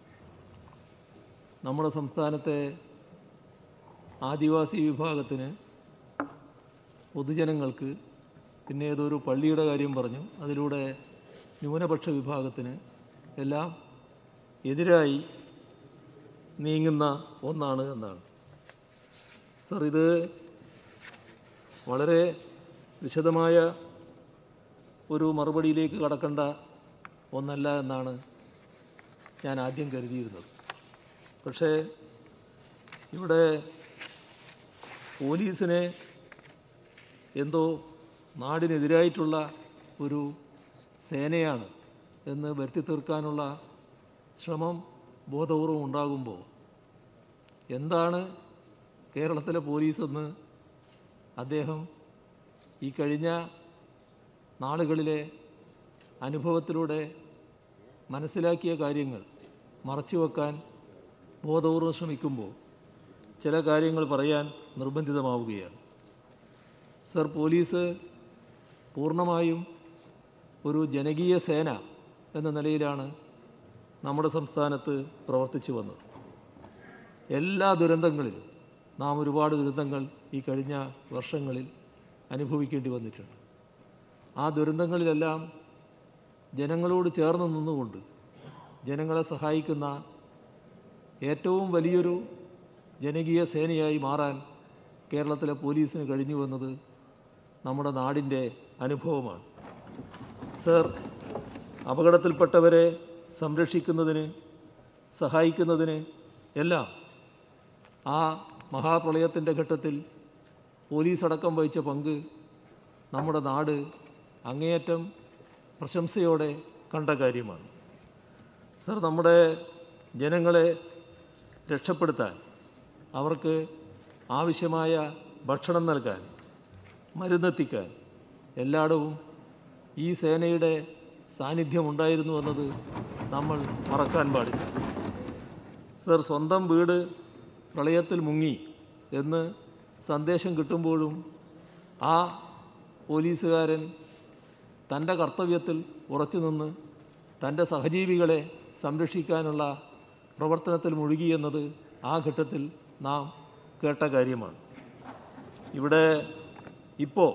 നമ്മുടെ സംസ്ഥാനത്തെ ആദിവാസി വിഭാഗത്തിന് പൊതുജനങ്ങൾക്ക് പിന്നെ ഏതൊരു പള്ളിയുടെ കാര്യം പറഞ്ഞു അതിലൂടെ ന്യൂനപക്ഷ വിഭാഗത്തിന് എല്ലാം എതിരായി നീങ്ങുന്ന ഒന്നാണ് എന്നാണ് സർ ഇത് വളരെ വിശദമായ ഒരു മറുപടിയിലേക്ക് കടക്കേണ്ട ഒന്നല്ല എന്നാണ് ഞാൻ ആദ്യം കരുതിയിരുന്നത് പക്ഷേ ഇവിടെ പോലീസിനെ എന്തോ നാടിനെതിരായിട്ടുള്ള ഒരു സേനയാണ് എന്ന് വരുത്തി തീർക്കാനുള്ള ശ്രമം ബോധപൂർവം ഉണ്ടാകുമ്പോൾ എന്താണ് കേരളത്തിലെ പോലീസെന്ന് അദ്ദേഹം ഈ കഴിഞ്ഞ നാളുകളിലെ അനുഭവത്തിലൂടെ മനസ്സിലാക്കിയ കാര്യങ്ങൾ മറച്ചുവെക്കാൻ ബോധപൂർവം ശ്രമിക്കുമ്പോൾ ചില കാര്യങ്ങൾ പറയാൻ നിർബന്ധിതമാവുകയാണ് സർ പോലീസ് പൂർണ്ണമായും ഒരു ജനകീയ സേന എന്ന നിലയിലാണ് നമ്മുടെ സംസ്ഥാനത്ത് പ്രവർത്തിച്ചു വന്നത് എല്ലാ ദുരന്തങ്ങളിലും നാം ഒരുപാട് ദുരന്തങ്ങൾ ഈ കഴിഞ്ഞ വർഷങ്ങളിൽ അനുഭവിക്കേണ്ടി വന്നിട്ടുണ്ട് ആ ദുരന്തങ്ങളിലെല്ലാം ജനങ്ങളോട് ചേർന്ന് നിന്നുകൊണ്ട് ജനങ്ങളെ സഹായിക്കുന്ന ഏറ്റവും വലിയൊരു ജനകീയ സേനയായി മാറാൻ കേരളത്തിലെ പോലീസിന് കഴിഞ്ഞുവെന്നത് നമ്മുടെ നാടിൻ്റെ അനുഭവമാണ് സർ അപകടത്തിൽപ്പെട്ടവരെ സംരക്ഷിക്കുന്നതിന് സഹായിക്കുന്നതിന് എല്ലാം ആ മഹാപ്രളയത്തിൻ്റെ ഘട്ടത്തിൽ പോലീസ് അടക്കം വഹിച്ച പങ്ക് നമ്മുടെ നാട് അങ്ങേയറ്റം പ്രശംസയോടെ കണ്ട കാര്യമാണ് സർ നമ്മുടെ ജനങ്ങളെ രക്ഷപ്പെടുത്താൻ അവർക്ക് ആവശ്യമായ ഭക്ഷണം നൽകാൻ മരുന്നെത്തിക്കാൻ എല്ലായിടവും ഈ സേനയുടെ സാന്നിധ്യം ഉണ്ടായിരുന്നു എന്നത് നമ്മൾ മറക്കാൻ പാടില്ല സർ സ്വന്തം വീട് പ്രളയത്തിൽ മുങ്ങി എന്ന് സന്ദേശം കിട്ടുമ്പോഴും ആ പോലീസുകാരൻ തൻ്റെ കർത്തവ്യത്തിൽ ഉറച്ചു നിന്ന് തൻ്റെ സഹജീവികളെ സംരക്ഷിക്കാനുള്ള പ്രവർത്തനത്തിൽ മുഴുകിയെന്നത് ആ ഘട്ടത്തിൽ നാം കേട്ട കാര്യമാണ് ഇവിടെ ഇപ്പോൾ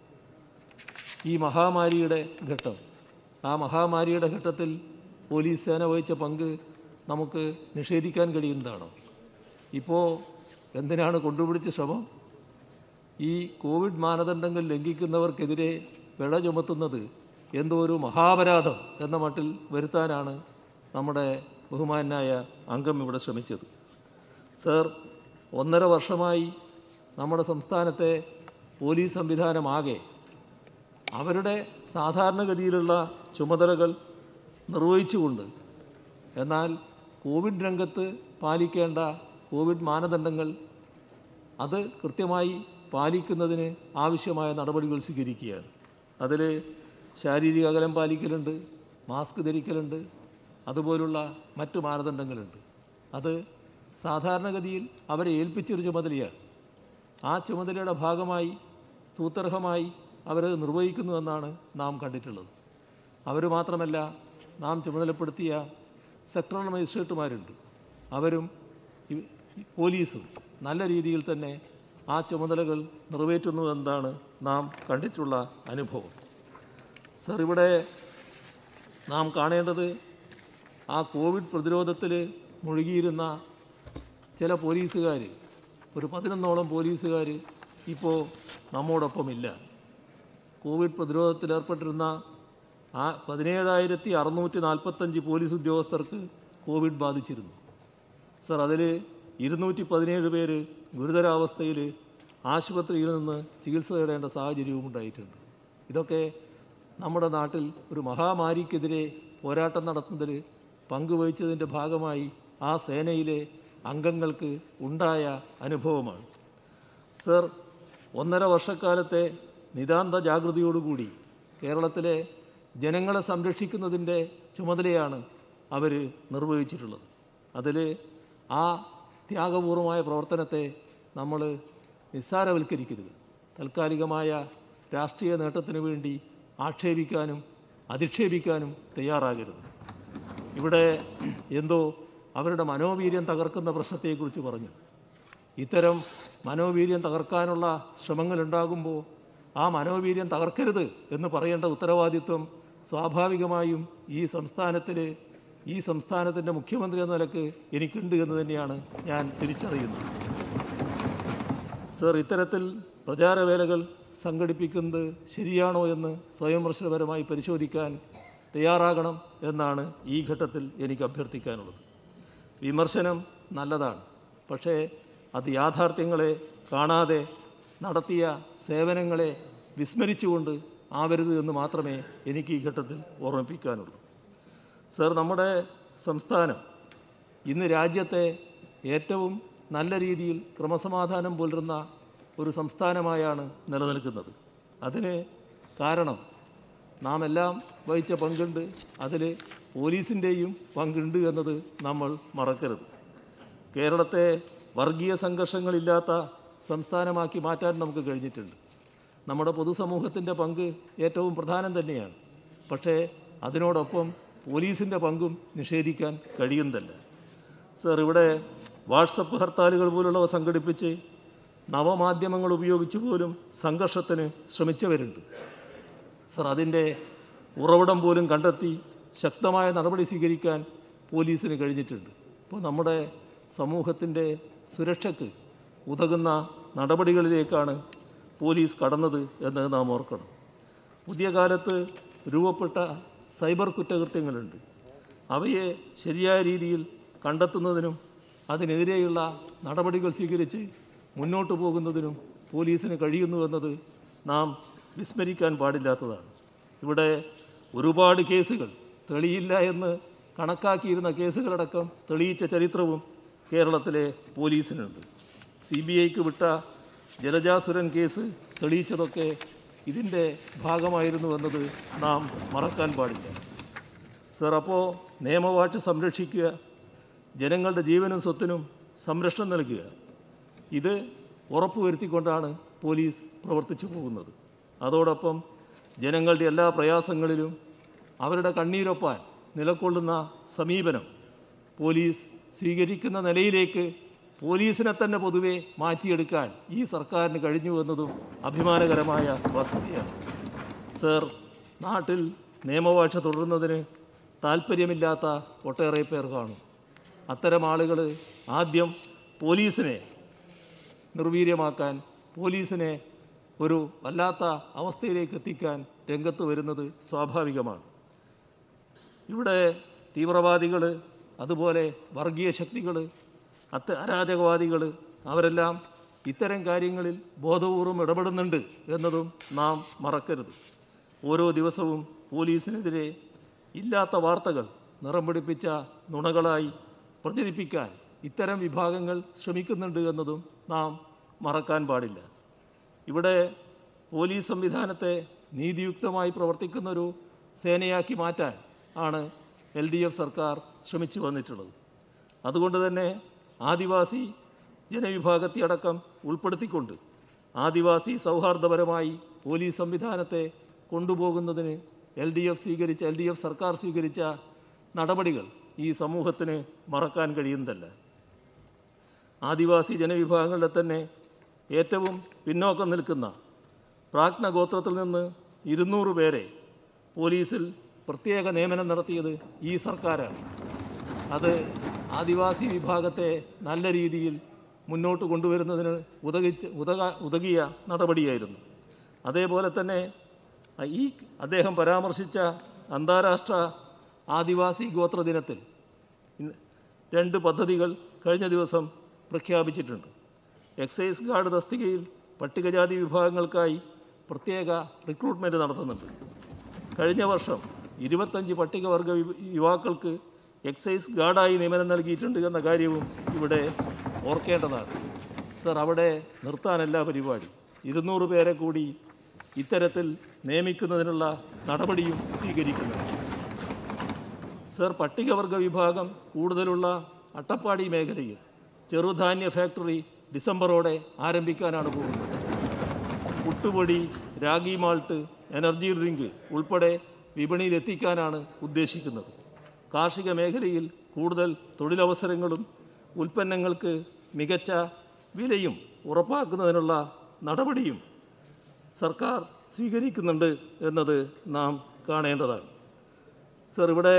ഈ മഹാമാരിയുടെ ഘട്ടം ആ മഹാമാരിയുടെ ഘട്ടത്തിൽ പോലീസ് സേന വഹിച്ച പങ്ക് നമുക്ക് നിഷേധിക്കാൻ കഴിയുന്നതാണോ ഇപ്പോൾ എന്തിനാണ് കൊണ്ടുപിടിച്ച ശ്രമം ഈ കോവിഡ് മാനദണ്ഡങ്ങൾ ലംഘിക്കുന്നവർക്കെതിരെ പിഴ ചുമത്തുന്നത് എന്തോ ഒരു മഹാപരാധം എന്ന മട്ടിൽ വരുത്താനാണ് നമ്മുടെ ബഹുമാനായ അംഗം ഇവിടെ ശ്രമിച്ചത് സർ ഒന്നര വർഷമായി നമ്മുടെ സംസ്ഥാനത്തെ പോലീസ് സംവിധാനമാകെ അവരുടെ സാധാരണഗതിയിലുള്ള ചുമതലകൾ നിർവഹിച്ചുകൊണ്ട് എന്നാൽ കോവിഡ് രംഗത്ത് പാലിക്കേണ്ട കോവിഡ് മാനദണ്ഡങ്ങൾ അത് കൃത്യമായി പാലിക്കുന്നതിന് ആവശ്യമായ നടപടികൾ സ്വീകരിക്കുകയാണ് അതിൽ ശാരീരിക അകലം പാലിക്കലുണ്ട് മാസ്ക് ധരിക്കലുണ്ട് അതുപോലുള്ള മറ്റു മാനദണ്ഡങ്ങളുണ്ട് അത് സാധാരണഗതിയിൽ അവരെ ഏൽപ്പിച്ചൊരു ചുമതലയാണ് ആ ചുമതലയുടെ ഭാഗമായി സ്തൂത്യർഹമായി അവർ നിർവഹിക്കുന്നുവെന്നാണ് നാം കണ്ടിട്ടുള്ളത് അവർ മാത്രമല്ല നാം ചുമതലപ്പെടുത്തിയ സെക്ടറൽ മജിസ്ട്രേറ്റുമാരുണ്ട് അവരും ഈ- ഈ പോലീസും നല്ല രീതിയിൽ തന്നെ ആ ചുമതലകൾ നിറവേറ്റുന്നു എന്നതാണ് നാം കണ്ടിട്ടുള്ള അനുഭവം സർ ഇവിടെ നാം കാണേണ്ടത് ആ കോവിഡ് പ്രതിരോധത്തിൽ മുഴുകിയിരുന്ന ചില പോലീസുകാർ ഒരു പതിനൊന്നോളം പോലീസുകാർ ഇപ്പോൾ നമ്മോടൊപ്പമില്ല കോവിഡ് പ്രതിരോധത്തിൽ ഏർപ്പെട്ടിരുന്ന ആ പതിനേഴായിരത്തി അറുന്നൂറ്റി നാൽപ്പത്തഞ്ച് പോലീസ് ഉദ്യോഗസ്ഥർക്ക് കോവിഡ് ബാധിച്ചിരുന്നു സർ അതിൽ ഇരുന്നൂറ്റി പതിനേഴ് പേര് ഗുരുതരാവസ്ഥയിൽ ആശുപത്രിയിൽ നിന്ന് ചികിത്സ തേടേണ്ട സാഹചര്യവും ഉണ്ടായിട്ടുണ്ട് ഇതൊക്കെ നമ്മുടെ നാട്ടിൽ ഒരു മഹാമാരിക്കെതിരെ പോരാട്ടം നടത്തുന്നതിൽ പങ്കുവഹിച്ചതിൻ്റെ ഭാഗമായി ആ സേനയിലെ അംഗങ്ങൾക്ക് ഉണ്ടായ അനുഭവമാണ് സർ ഒന്നര വർഷക്കാലത്തെ നിതാന്ത ജാഗ്രതയോടുകൂടി കേരളത്തിലെ ജനങ്ങളെ സംരക്ഷിക്കുന്നതിൻ്റെ ചുമതലയാണ് അവർ നിർവഹിച്ചിട്ടുള്ളത് അതിൽ ആ ത്യാഗപൂർവമായ പ്രവർത്തനത്തെ നമ്മൾ നിസ്സാരവൽക്കരിക്കരുത് താൽക്കാലികമായ രാഷ്ട്രീയ നേട്ടത്തിന് വേണ്ടി ആക്ഷേപിക്കാനും അധിക്ഷേപിക്കാനും തയ്യാറാകരുത് ഇവിടെ എന്തോ അവരുടെ മനോവീര്യം തകർക്കുന്ന പ്രശ്നത്തെക്കുറിച്ച് പറഞ്ഞു ഇത്തരം മനോവീര്യം തകർക്കാനുള്ള ശ്രമങ്ങൾ ഉണ്ടാകുമ്പോൾ ആ മനോവീര്യം തകർക്കരുത് എന്ന് പറയേണ്ട ഉത്തരവാദിത്വം സ്വാഭാവികമായും ഈ സംസ്ഥാനത്തിൽ ഈ സംസ്ഥാനത്തിൻ്റെ മുഖ്യമന്ത്രി എന്ന നിലക്ക് എനിക്കുണ്ട് എന്ന് തന്നെയാണ് ഞാൻ തിരിച്ചറിയുന്നത് സർ ഇത്തരത്തിൽ പ്രചാരവേലകൾ സംഘടിപ്പിക്കുന്നത് ശരിയാണോ എന്ന് സ്വയംവിമർശനപരമായി പരിശോധിക്കാൻ തയ്യാറാകണം എന്നാണ് ഈ ഘട്ടത്തിൽ എനിക്ക് അഭ്യർത്ഥിക്കാനുള്ളത് വിമർശനം നല്ലതാണ് പക്ഷേ അത് യാഥാർത്ഥ്യങ്ങളെ കാണാതെ നടത്തിയ സേവനങ്ങളെ വിസ്മരിച്ചുകൊണ്ട് ആവരുത് എന്ന് മാത്രമേ എനിക്ക് ഈ ഘട്ടത്തിൽ ഓർമ്മിപ്പിക്കാനുള്ളൂ സർ നമ്മുടെ സംസ്ഥാനം ഇന്ന് രാജ്യത്തെ ഏറ്റവും നല്ല രീതിയിൽ ക്രമസമാധാനം പുലരുന്ന ഒരു സംസ്ഥാനമായാണ് നിലനിൽക്കുന്നത് അതിന് കാരണം നാം എല്ലാം വഹിച്ച പങ്കുണ്ട് അതിൽ പോലീസിൻ്റെയും പങ്കുണ്ട് എന്നത് നമ്മൾ മറക്കരുത് കേരളത്തെ വർഗീയ സംഘർഷങ്ങളില്ലാത്ത സംസ്ഥാനമാക്കി മാറ്റാൻ നമുക്ക് കഴിഞ്ഞിട്ടുണ്ട് നമ്മുടെ പൊതുസമൂഹത്തിൻ്റെ പങ്ക് ഏറ്റവും പ്രധാനം തന്നെയാണ് പക്ഷേ അതിനോടൊപ്പം പോലീസിൻ്റെ പങ്കും നിഷേധിക്കാൻ കഴിയുന്നതല്ല സർ ഇവിടെ വാട്സപ്പ് ഹർത്താലുകൾ പോലുള്ളവ സംഘടിപ്പിച്ച് നവമാധ്യമങ്ങൾ ഉപയോഗിച്ച് പോലും സംഘർഷത്തിന് ശ്രമിച്ചവരുണ്ട് സർ അതിൻ്റെ ഉറവിടം പോലും കണ്ടെത്തി ശക്തമായ നടപടി സ്വീകരിക്കാൻ പോലീസിന് കഴിഞ്ഞിട്ടുണ്ട് ഇപ്പോൾ നമ്മുടെ സമൂഹത്തിൻ്റെ സുരക്ഷയ്ക്ക് ഉതകുന്ന നടപടികളിലേക്കാണ് പോലീസ് കടന്നത് എന്ന് നാം ഓർക്കണം പുതിയ കാലത്ത് രൂപപ്പെട്ട സൈബർ കുറ്റകൃത്യങ്ങളുണ്ട് അവയെ ശരിയായ രീതിയിൽ കണ്ടെത്തുന്നതിനും അതിനെതിരെയുള്ള നടപടികൾ സ്വീകരിച്ച് മുന്നോട്ട് പോകുന്നതിനും പോലീസിന് കഴിയുന്നുവെന്നത് നാം വിസ്മരിക്കാൻ പാടില്ലാത്തതാണ് ഇവിടെ ഒരുപാട് കേസുകൾ തെളിയില്ല എന്ന് കണക്കാക്കിയിരുന്ന കേസുകളടക്കം തെളിയിച്ച ചരിത്രവും കേരളത്തിലെ പോലീസിനുണ്ട് സി ബി ഐക്ക് വിട്ട ജലജാസുരൻ കേസ് തെളിയിച്ചതൊക്കെ ഇതിൻ്റെ ഭാഗമായിരുന്നു എന്നത് നാം മറക്കാൻ പാടില്ല സർ അപ്പോൾ നിയമവാഴ്ച സംരക്ഷിക്കുക ജനങ്ങളുടെ ജീവനും സ്വത്തിനും സംരക്ഷണം നൽകുക ഇത് ഉറപ്പുവരുത്തിക്കൊണ്ടാണ് പോലീസ് പ്രവർത്തിച്ചു പോകുന്നത് അതോടൊപ്പം ജനങ്ങളുടെ എല്ലാ പ്രയാസങ്ങളിലും അവരുടെ കണ്ണീരൊപ്പാൻ നിലകൊള്ളുന്ന സമീപനം പോലീസ് സ്വീകരിക്കുന്ന നിലയിലേക്ക് പോലീസിനെ തന്നെ പൊതുവെ മാറ്റിയെടുക്കാൻ ഈ സർക്കാരിന് കഴിഞ്ഞു എന്നതും അഭിമാനകരമായ വസ്തുതയാണ് സർ നാട്ടിൽ നിയമവാഴ്ച തുടരുന്നതിന് താല്പര്യമില്ലാത്ത ഒട്ടേറെ പേർ കാണും അത്തരം ആളുകൾ ആദ്യം പോലീസിനെ നിർവീര്യമാക്കാൻ പോലീസിനെ ഒരു വല്ലാത്ത അവസ്ഥയിലേക്ക് എത്തിക്കാൻ രംഗത്ത് വരുന്നത് സ്വാഭാവികമാണ് ഇവിടെ തീവ്രവാദികൾ അതുപോലെ വർഗീയ ശക്തികൾ അത്ത അരാജകവാദികൾ അവരെല്ലാം ഇത്തരം കാര്യങ്ങളിൽ ബോധപൂർവം ഇടപെടുന്നുണ്ട് എന്നതും നാം മറക്കരുത് ഓരോ ദിവസവും പോലീസിനെതിരെ ഇല്ലാത്ത വാർത്തകൾ നിറം പിടിപ്പിച്ച നുണകളായി പ്രചരിപ്പിക്കാൻ ഇത്തരം വിഭാഗങ്ങൾ ശ്രമിക്കുന്നുണ്ട് എന്നതും നാം മറക്കാൻ പാടില്ല ഇവിടെ പോലീസ് സംവിധാനത്തെ നീതിയുക്തമായി പ്രവർത്തിക്കുന്നൊരു സേനയാക്കി മാറ്റാൻ ആണ് എൽ ഡി എഫ് സർക്കാർ ശ്രമിച്ചു വന്നിട്ടുള്ളത് അതുകൊണ്ട് തന്നെ ആദിവാസി ജനവിഭാഗത്തെ അടക്കം ഉൾപ്പെടുത്തിക്കൊണ്ട് ആദിവാസി സൗഹാർദ്ദപരമായി പോലീസ് സംവിധാനത്തെ കൊണ്ടുപോകുന്നതിന് എൽ ഡി എഫ് സ്വീകരിച്ച എൽ ഡി എഫ് സർക്കാർ സ്വീകരിച്ച നടപടികൾ ഈ സമൂഹത്തിന് മറക്കാൻ കഴിയുന്നതല്ല ആദിവാസി ജനവിഭാഗങ്ങളുടെ തന്നെ ഏറ്റവും പിന്നോക്കം നിൽക്കുന്ന പ്രാജ്ഞ ഗോത്രത്തിൽ നിന്ന് ഇരുന്നൂറ് പേരെ പോലീസിൽ പ്രത്യേക നിയമനം നടത്തിയത് ഈ സർക്കാരാണ് അത് ആദിവാസി വിഭാഗത്തെ നല്ല രീതിയിൽ മുന്നോട്ട് കൊണ്ടുവരുന്നതിന് ഉതകിച്ച് ഉതക ഉതകിയ നടപടിയായിരുന്നു അതേപോലെ തന്നെ ഈ അദ്ദേഹം പരാമർശിച്ച അന്താരാഷ്ട്ര ആദിവാസി ഗോത്ര ദിനത്തിൽ ഇന്ന് രണ്ട് പദ്ധതികൾ കഴിഞ്ഞ ദിവസം പ്രഖ്യാപിച്ചിട്ടുണ്ട് എക്സൈസ് ഗാർഡ് തസ്തികയിൽ പട്ടികജാതി വിഭാഗങ്ങൾക്കായി പ്രത്യേക റിക്രൂട്ട്മെൻറ്റ് നടത്തുന്നുണ്ട് കഴിഞ്ഞ വർഷം ഇരുപത്തഞ്ച് പട്ടികവർഗ വി- യുവാക്കൾക്ക് എക്സൈസ് ഗാർഡായി നിയമനം നൽകിയിട്ടുണ്ട് എന്ന കാര്യവും ഇവിടെ ഓർക്കേണ്ടതാണ് സർ അവിടെ നിർത്താനല്ല പരിപാടി ഇരുന്നൂറ് പേരെ കൂടി ഇത്തരത്തിൽ നിയമിക്കുന്നതിനുള്ള നടപടിയും സ്വീകരിക്കുന്നുണ്ട് സർ പട്ടികവർഗ വിഭാഗം കൂടുതലുള്ള അട്ടപ്പാടി മേഖലയിൽ ചെറുധാന്യ ഫാക്ടറി ഡിസംബറോടെ ആരംഭിക്കാനാണ് പോകുന്നത് പുട്ടുപൊടി രാഗി മാൾട്ട് എനർജി ഡ്രിങ്ക് ഉൾപ്പെടെ വിപണിയിൽ എത്തിക്കാനാണ് ഉദ്ദേശിക്കുന്നത് കാർഷിക മേഖലയിൽ കൂടുതൽ തൊഴിലവസരങ്ങളും ഉൽപ്പന്നങ്ങൾക്ക് മികച്ച വിലയും ഉറപ്പാക്കുന്നതിനുള്ള നടപടിയും സർക്കാർ സ്വീകരിക്കുന്നുണ്ട് എന്നത് നാം കാണേണ്ടതാണ് സർ ഇവിടെ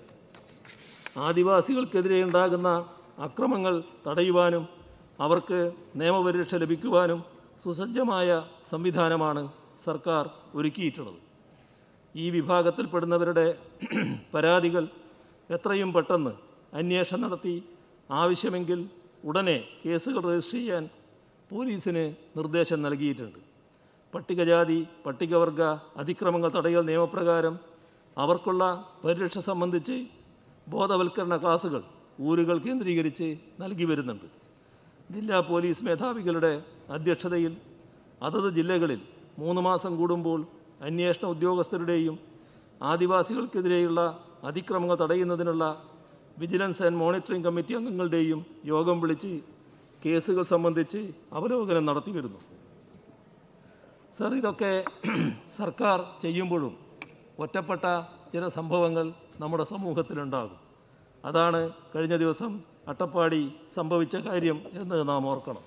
ആദിവാസികൾക്കെതിരെ ഉണ്ടാകുന്ന അക്രമങ്ങൾ തടയുവാനും അവർക്ക് നിയമപരിരക്ഷ ലഭിക്കുവാനും സുസജ്ജമായ സംവിധാനമാണ് സർക്കാർ ഒരുക്കിയിട്ടുള്ളത് ഈ വിഭാഗത്തിൽപ്പെടുന്നവരുടെ പരാതികൾ എത്രയും പെട്ടെന്ന് അന്വേഷണം നടത്തി ആവശ്യമെങ്കിൽ ഉടനെ കേസുകൾ രജിസ്റ്റർ ചെയ്യാൻ പോലീസിന് നിർദ്ദേശം നൽകിയിട്ടുണ്ട് പട്ടികജാതി പട്ടികവർഗ അതിക്രമങ്ങൾ തടയൽ നിയമപ്രകാരം അവർക്കുള്ള പരിരക്ഷ സംബന്ധിച്ച് ബോധവൽക്കരണ ക്ലാസുകൾ ഊരുകൾ കേന്ദ്രീകരിച്ച് നൽകി വരുന്നുണ്ട് ജില്ലാ പോലീസ് മേധാവികളുടെ അധ്യക്ഷതയിൽ അതത് ജില്ലകളിൽ മൂന്ന് മാസം കൂടുമ്പോൾ അന്വേഷണ ഉദ്യോഗസ്ഥരുടെയും ആദിവാസികൾക്കെതിരെയുള്ള അതിക്രമങ്ങൾ തടയുന്നതിനുള്ള വിജിലൻസ് ആൻഡ് മോണിറ്ററിംഗ് കമ്മിറ്റി അംഗങ്ങളുടെയും യോഗം വിളിച്ച് കേസുകൾ സംബന്ധിച്ച് അവലോകനം നടത്തി വരുന്നു സർ ഇതൊക്കെ സർക്കാർ ചെയ്യുമ്പോഴും ഒറ്റപ്പെട്ട ചില സംഭവങ്ങൾ നമ്മുടെ സമൂഹത്തിലുണ്ടാകും അതാണ് കഴിഞ്ഞ ദിവസം അട്ടപ്പാടി സംഭവിച്ച കാര്യം എന്ന് നാം ഓർക്കണം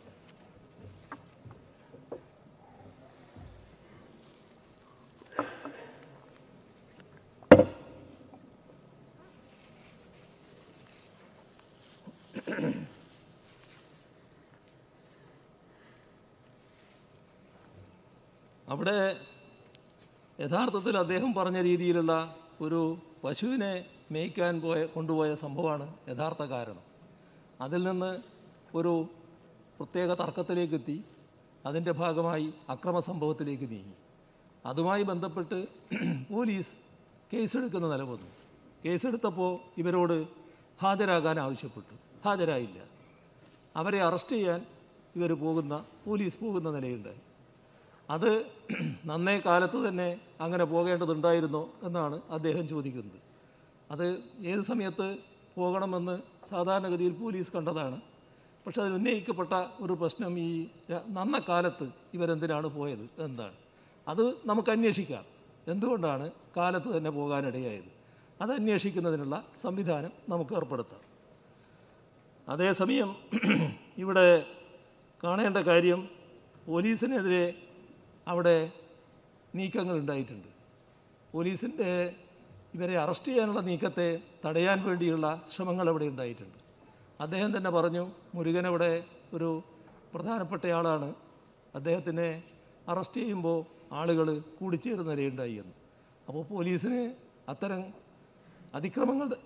അവിടെ യഥാർത്ഥത്തിൽ അദ്ദേഹം പറഞ്ഞ രീതിയിലുള്ള ഒരു പശുവിനെ മേയ്ക്കാൻ പോയ കൊണ്ടുപോയ സംഭവമാണ് യഥാർത്ഥ കാരണം അതിൽ നിന്ന് ഒരു പ്രത്യേക തർക്കത്തിലേക്ക് എത്തി അതിൻ്റെ ഭാഗമായി അക്രമ സംഭവത്തിലേക്ക് നീങ്ങി അതുമായി ബന്ധപ്പെട്ട് പോലീസ് കേസെടുക്കുന്ന നില വന്നു കേസെടുത്തപ്പോൾ ഇവരോട് ഹാജരാകാൻ ആവശ്യപ്പെട്ടു ഹാജരായില്ല അവരെ അറസ്റ്റ് ചെയ്യാൻ ഇവർ പോകുന്ന പോലീസ് പോകുന്ന നിലയുണ്ടായി അത് നന്നേ കാലത്ത് തന്നെ അങ്ങനെ പോകേണ്ടതുണ്ടായിരുന്നോ എന്നാണ് അദ്ദേഹം ചോദിക്കുന്നത് അത് ഏത് സമയത്ത് പോകണമെന്ന് സാധാരണഗതിയിൽ പോലീസ് കണ്ടതാണ് പക്ഷെ അതിൽ ഉന്നയിക്കപ്പെട്ട ഒരു പ്രശ്നം ഈ ര- നന്ന കാലത്ത് ഇവരെന്തിനാണ് പോയത് എന്താണ് അത് നമുക്ക് അന്വേഷിക്കാം എന്തുകൊണ്ടാണ് കാലത്ത് തന്നെ പോകാനിടയായത് അത് അന്വേഷിക്കുന്നതിനുള്ള സംവിധാനം നമുക്ക് ഏർപ്പെടുത്താം അതേസമയം ഇവിടെ കാണേണ്ട കാര്യം പോലീസിനെതിരെ അവിടെ നീക്കങ്ങൾ ഉണ്ടായിട്ടുണ്ട് പോലീസിൻ്റെ ഇവരെ അറസ്റ്റ് ചെയ്യാനുള്ള നീക്കത്തെ തടയാൻ വേണ്ടിയുള്ള ശ്രമങ്ങൾ അവിടെ ഉണ്ടായിട്ടുണ്ട് അദ്ദേഹം തന്നെ പറഞ്ഞു മുരുകൻ അവിടെ ഒരു പ്രധാനപ്പെട്ടയാളാണ് അദ്ദേഹത്തിനെ അറസ്റ്റ് ചെയ്യുമ്പോൾ ആളുകൾ കൂടിച്ചേരുന്ന നിലയുണ്ടായി എന്ന് അപ്പോൾ പോലീസിന് അത്തരം അതിക്രമങ്ങൾ ത-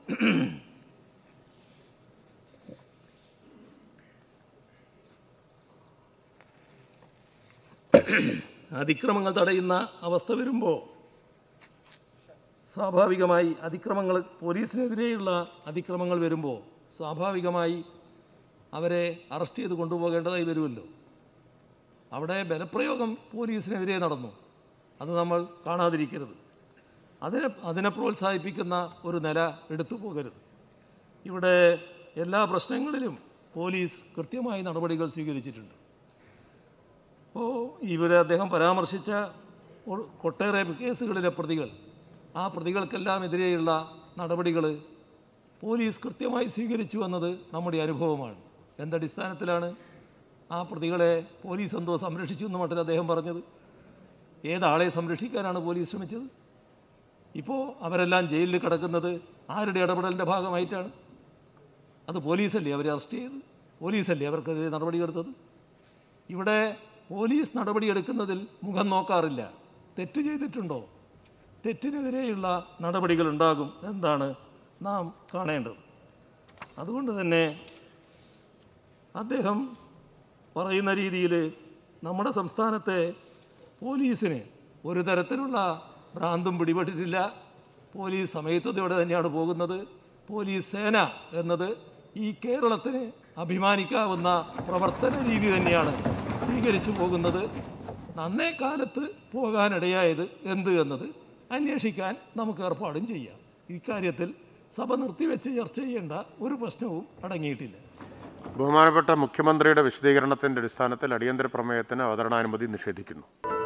അതിക്രമങ്ങൾ തടയുന്ന അവസ്ഥ വരുമ്പോൾ സ്വാഭാവികമായി അതിക്രമങ്ങൾ പോലീസിനെതിരെയുള്ള അതിക്രമങ്ങൾ വരുമ്പോൾ സ്വാഭാവികമായി അവരെ അറസ്റ്റ് ചെയ്ത് കൊണ്ടുപോകേണ്ടതായി വരുമല്ലോ അവിടെ ബലപ്രയോഗം പോലീസിനെതിരെ നടന്നു അത് നമ്മൾ കാണാതിരിക്കരുത് അതിനെ അതിനെ പ്രോത്സാഹിപ്പിക്കുന്ന ഒരു നില എടുത്തു പോകരുത് ഇവിടെ എല്ലാ പ്രശ്നങ്ങളിലും പോലീസ് കൃത്യമായി നടപടികൾ സ്വീകരിച്ചിട്ടുണ്ട് അപ്പോൾ ഇവിടെ അദ്ദേഹം പരാമർശിച്ച ഒരു ഒട്ടേറെ കേസുകളിലെ പ്രതികൾ ആ പ്രതികൾക്കെല്ലാം എതിരെയുള്ള നടപടികൾ പോലീസ് കൃത്യമായി സ്വീകരിച്ചു എന്നത് നമ്മുടെ അനുഭവമാണ് എന്തടിസ്ഥാനത്തിലാണ് ആ പ്രതികളെ പോലീസ് എന്തോ സംരക്ഷിച്ചു എന്ന് മട്ടിൽ അദ്ദേഹം പറഞ്ഞത് ഏതാളെ സംരക്ഷിക്കാനാണ് പോലീസ് ശ്രമിച്ചത് ഇപ്പോൾ അവരെല്ലാം ജയിലിൽ കിടക്കുന്നത് ആരുടെ ഇടപെടലിൻ്റെ ഭാഗമായിട്ടാണ് അത് പോലീസല്ലേ അവരെ അറസ്റ്റ് ചെയ്ത് പോലീസല്ലേ അവർക്കെതിരെ നടപടിയെടുത്തത് ഇവിടെ പോലീസ് നടപടിയെടുക്കുന്നതിൽ മുഖം നോക്കാറില്ല തെറ്റ് ചെയ്തിട്ടുണ്ടോ തെറ്റിനെതിരെയുള്ള നടപടികൾ ഉണ്ടാകും എന്താണ് നാം കാണേണ്ടത് അതുകൊണ്ട് തന്നെ അദ്ദേഹം പറയുന്ന രീതിയിൽ നമ്മുടെ സംസ്ഥാനത്തെ പോലീസിന് ഒരു തരത്തിലുള്ള ഭ്രാന്തും പിടിപെട്ടിട്ടില്ല പോലീസ് സമയത്തതയോടെ തന്നെയാണ് പോകുന്നത് പോലീസ് സേന എന്നത് ഈ കേരളത്തിന് അഭിമാനിക്കാവുന്ന പ്രവർത്തന രീതി തന്നെയാണ് സ്വീകരിച്ചു പോകുന്നത് നന്നേ കാലത്ത് പോകാനിടയായത് എന്ത് എന്നത് അന്വേഷിക്കാൻ നമുക്ക് ഏർപ്പാടും ചെയ്യാം ഇക്കാര്യത്തിൽ സഭ നിർത്തിവെച്ച് ചർച്ച ചെയ്യേണ്ട ഒരു പ്രശ്നവും അടങ്ങിയിട്ടില്ല ബഹുമാനപ്പെട്ട മുഖ്യമന്ത്രിയുടെ വിശദീകരണത്തിന്റെ അടിസ്ഥാനത്തിൽ അടിയന്തര പ്രമേയത്തിന് അവതരണാനുമതി നിഷേധിക്കുന്നു